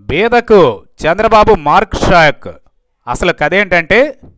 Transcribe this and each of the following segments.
బేదకు Chandrababu mark shock అసలు కథ ఏంటంటే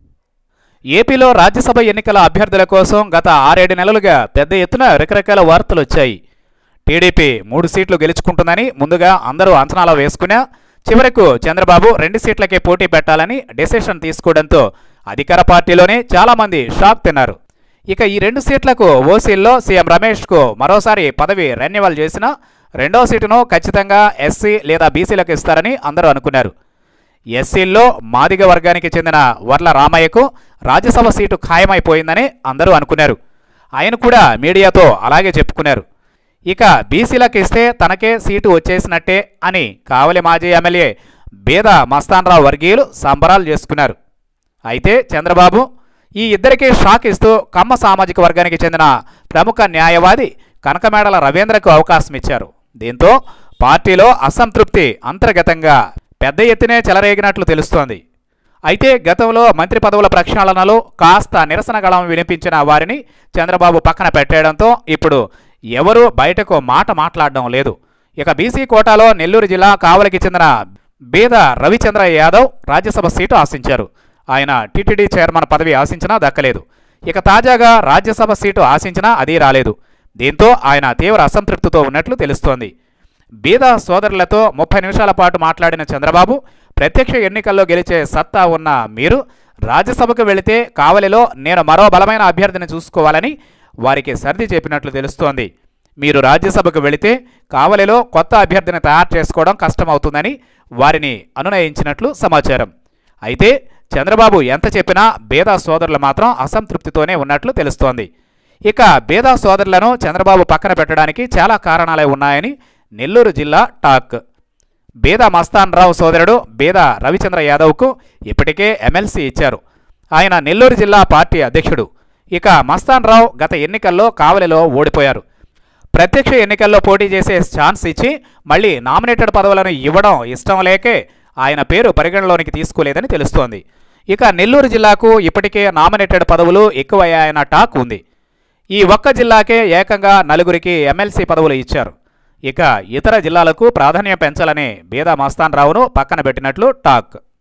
ఏపీలో రాజ్యసభ ఎన్నికల అభ్యర్థుల కోసం గత ఆరేడు నెలలుగా పెద్ద ఎత్తున రకరకాల వార్తలు వచ్చాయి టీడీపీ మూడు సీట్లు గెలుచుకుంటుందని ముందుగా అందరూ అంచనాలు వేసుకున్నా చివరకు చంద్రబాబు రెండు సీట్లకే పోటీ పెట్టాలని డెసిషన్ తీసుకోవడంతో అధికార పార్టీలోనే చాలామంది షాక్ తిన్నారు ఇక ఈ రెండు సీట్లకు ఓసీల్లో సీఎం రమేష్కు మరోసారి పదవి రెన్యువల్ చేసిన రెండో సీటును ఖచ్చితంగా ఎస్సీ లేదా బీసీలకు ఇస్తారని అందరూ అనుకున్నారు ఎస్సీల్లో మాదిగ వర్గానికి చెందిన వర్ల రామయ్యకు రాజ్యసభ సీటు ఖాయమైపోయిందని అందరూ అనుకున్నారు ఆయన కూడా మీడియాతో అలాగే చెప్పుకున్నారు ఇక బీసీలకు ఇస్తే తనకే సీటు వచ్చేసినట్టే అని కావలి మాజీ ఎమ్మెల్యే బేద మస్తాన్రావు వర్గీయులు సంబరాలు చేసుకున్నారు అయితే చంద్రబాబు ఈ ఇద్దరికీ షాక్ ఇస్తూ కమ్మ సామాజిక వర్గానికి చెందిన ప్రముఖ న్యాయవాది కనకమేడల రవీంద్రకు అవకాశం ఇచ్చారు దీంతో పార్టీలో అసంతృప్తి అంతర్గతంగా పెద్ద ఎత్తునే చెలరేగినట్లు తెలుస్తోంది అయితే గతంలో మంత్రి పదవుల ప్రక్షాళనలో కాస్త నిరసన గళం వినిపించిన వారిని చంద్రబాబు పక్కన పెట్టేయడంతో ఇప్పుడు ఎవరూ బయటకు మాట మాట్లాడడం లేదు ఇక బీసీ కోటాలో నెల్లూరు జిల్లా కావలికి చెందిన బీద రవిచంద్ర యాదవ్ రాజ్యసభ సీటు ఆశించారు ఆయన టీటీడీ చైర్మన్ పదవి ఆశించినా దక్కలేదు ఇక తాజాగా రాజ్యసభ సీటు ఆశించినా అది రాలేదు దీంతో ఆయన తీవ్ర అసంతృప్తితో ఉన్నట్లు తెలుస్తోంది బీద సోదరులతో ముప్పై నిమిషాల పాటు మాట్లాడిన చంద్రబాబు ప్రత్యక్ష ఎన్నికల్లో గెలిచే సత్తా ఉన్న మీరు రాజ్యసభకు వెళితే కావలిలో నేను మరో బలమైన అభ్యర్థిని చూసుకోవాలని వారికి సర్ది చెప్పినట్లు తెలుస్తోంది మీరు రాజ్యసభకు వెళితే కావలిలో కొత్త అభ్యర్థిని తయారు చేసుకోవడం కష్టమవుతుందని వారిని అనునయించినట్లు సమాచారం అయితే చంద్రబాబు ఎంత చెప్పినా బేదా సోదరులు మాత్రం అసంతృప్తితోనే ఉన్నట్లు తెలుస్తోంది ఇక బేదా సోదరులను చంద్రబాబు పక్కన పెట్టడానికి చాలా కారణాలే ఉన్నాయని నెల్లూరు జిల్లా టాక్ బేదా మస్తాన్ రావు సోదరుడు బేదా రవిచంద్ర యాదవ్కు ఇప్పటికే ఎమ్మెల్సీ ఇచ్చారు ఆయన నెల్లూరు జిల్లా పార్టీ అధ్యక్షుడు ఇక మస్తాన్ రావు గత ఎన్నికల్లో కావలిలో ఓడిపోయారు ప్రత్యక్ష ఎన్నికల్లో పోటీ చేసే ఛాన్స్ ఇచ్చి మళ్ళీ నామినేటెడ్ పదవులను ఇవ్వడం ఇష్టం లేకే ఆయన పేరు పరిగణలోనికి తీసుకోలేదని తెలుస్తోంది ఇక నెల్లూరు జిల్లాకు ఇప్పటికే నామినేటెడ్ పదవులు ఎక్కువయ్యాయన్న టాక్ ఉంది ఈ ఒక్క జిల్లాకే ఏకంగా నలుగురికి ఎమ్మెల్సీ పదవులు ఇచ్చారు ఇక ఇతర జిల్లాలకు ప్రాధాన్యం పెంచాలని బీదా మస్తాన్ రావును పక్కన పెట్టినట్లు టాక్